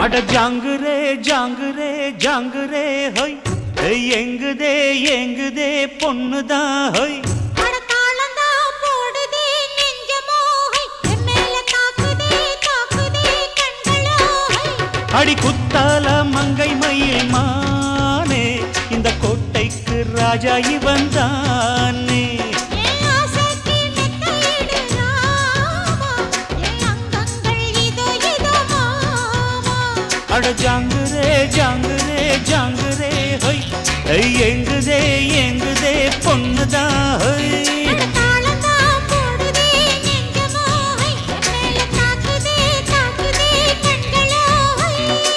அட ஜாங்குரே ஜாங்குரே ஜாங்குரே ஹொய் ஏய், எங்குதே எங்குதே பொண்ணுதான் ஹொய் அட தாளந்தா போடுதே நெஞ்சமோகை என் மேல தாக்குதே தாக்குதே கண்களோகை அடி குத்தால மங்கை மயில் மானே இந்த கோட்டைக்கு ராஜா இவன் தானே என் ஆசைக்கு மெத்தையிடு ராமா என் அங்கங்கள் இதோ இதோ மாமா அட ஜாங்குரே ஜாங்குரே ஜாங்குரே ஹொய் ஏய், எங்குதே எங்குதே பொண்ணுதான் ஹொய் அட தாளந்தா போடுதே நெஞ்சமோகை என் மேல தாக்குதே தாக்குதே கண்களோகை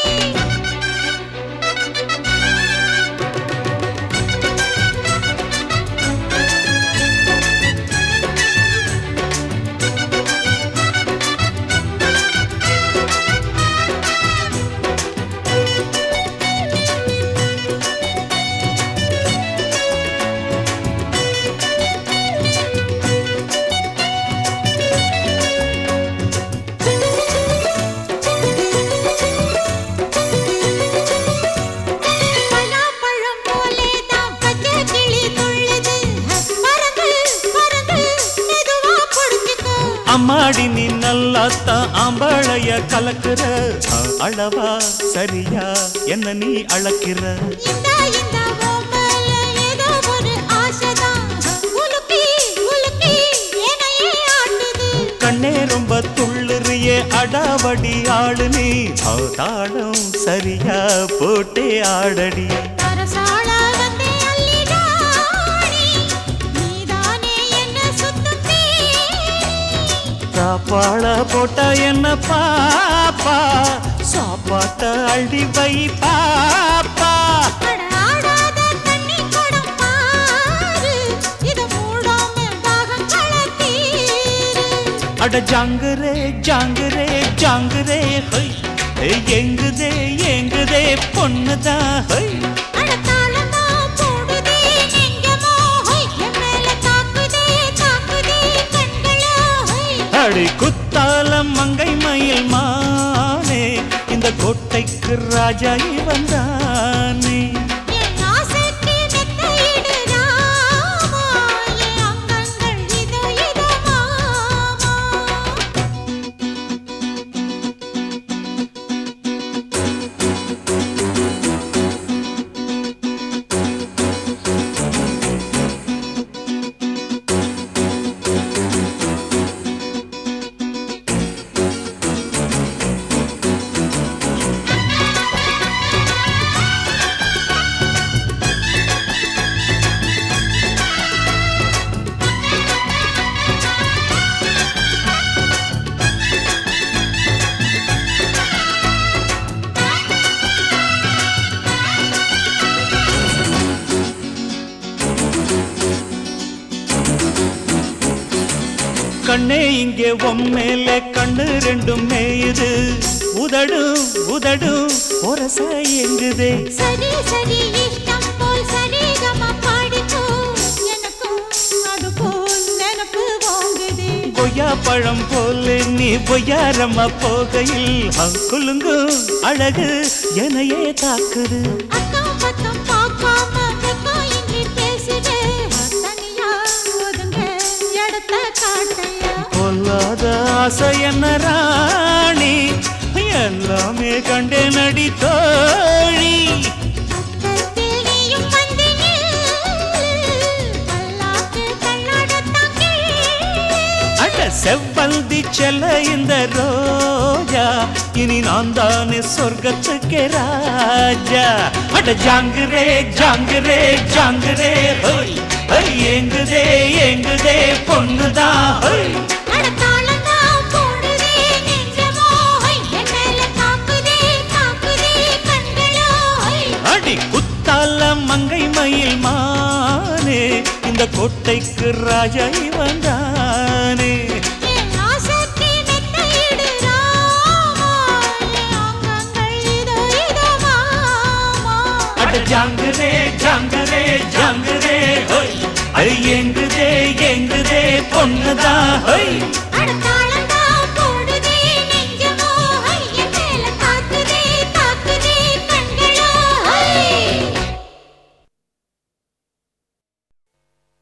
பலாப்பழம் போலே தான் பச்சை கிளி துள்ளுது பறந்து பறந்து மெதுவா புடிச்சுக்கோ அம்மாடி நீ நல்லாத்தான் ஆம்பாளைய கலக்குற அ, அளவா சரியா என்ன நீ அளக்கிற இந்த இந்த ஓமல ஏதோ ஒரு ஆசைதான் உலுக்கி உலுக்கி என்னையே ஆட்டுது கண்ணே ரொம்ப துள்ளுறியே அடாவடி ஆளு நீ அ, தாளம் சரியா போட்டே ஆடடி தரசால வந்தே அள்ளிடாடி நீதானே என்ன சுத்தம் தேடி சாப்பாட போட்டா என்ன பாப்பா சாப்பாட்ட அள்ளி வை பாப்பா அட ஆடாத தண்ணி குடம் பாரு இத மூடாம தாகங்கள தீரு அட ஜாங்குரே ஜாங்குரே ஜாங்குரே ஹொய் ஏய், எங்குதே எங்குதே பொண்ணுதான் ஹொய் அட தாளமா போடுதே நெஞ்சமோ ஹொய் என் மேல தாக்குதே தாக்குதே கண்களோ ஹொய் அடி குத்தாலம் மங்கை மயில் மானே இந்த கோட்டைக்கு ராஜா இவன் தானே என் ஆசைக்கு மெத்தையிடு ராமா என் அங்கங்கள் இதோ இதோ மாமா கண்ணே இங்கே உம்மேல கண்ணு ரெண்டும் மேயுது உதடும் உதடும் ஒரச எங்குதே சரி சரி இஷ்டம் போல் சரிகம பாடிக்கோ எனக்கும் அது போல் நினப்பு வாங்குதே கொய்யா பழம் போல நீ பொய்யாரம்மா போகையில் குலுங்கு அழகு எனையே தாக்குது அக்கம் பக்கம் பார்க்காம வெக்கம் இன்றி பேசுதே தனியா ஒதுங்க இடத்த காட்டையா பொல்லாத ஆசை என்ன ராணி எல்லாமே கண்டே நடி தோழி பக்கத்தில் நீயும் வந்து நில்லு. பல்லாக்கு கண்ணாடத்தான் கிள்ளு. அட செவ்வந்தி செல்ல இந்த ரோஜா இனி நான் தானே சொர்க்கத்துக்கு ராஜா அட ஜாங்குரே ஜாங்குரே ஜாங்குரே ஹோய் ஹை எங்குதே எங்குதே பொண்ணுதான் ஹோய் அட தாளந்தான் போடுதே நெஞ்சமோ ஹொய். என் மேல தாக்குதே, தாக்குதே கண்களோ ஹொய். அடி குத்தால மங்கை மயில் மானே இந்த கோட்டைக்கு ராஜா இவன் தானே என் ஆசைக்கு மெத்தையிடு ராமா. என் அங்கங்கள் இதோ இதோ மாமா. அட ஜாங்குதே ஜாங்குதே ஜாங்குதே ஹோய் ஐ எங்குதே எங்குதே பொண்ணுதான் ஹோய்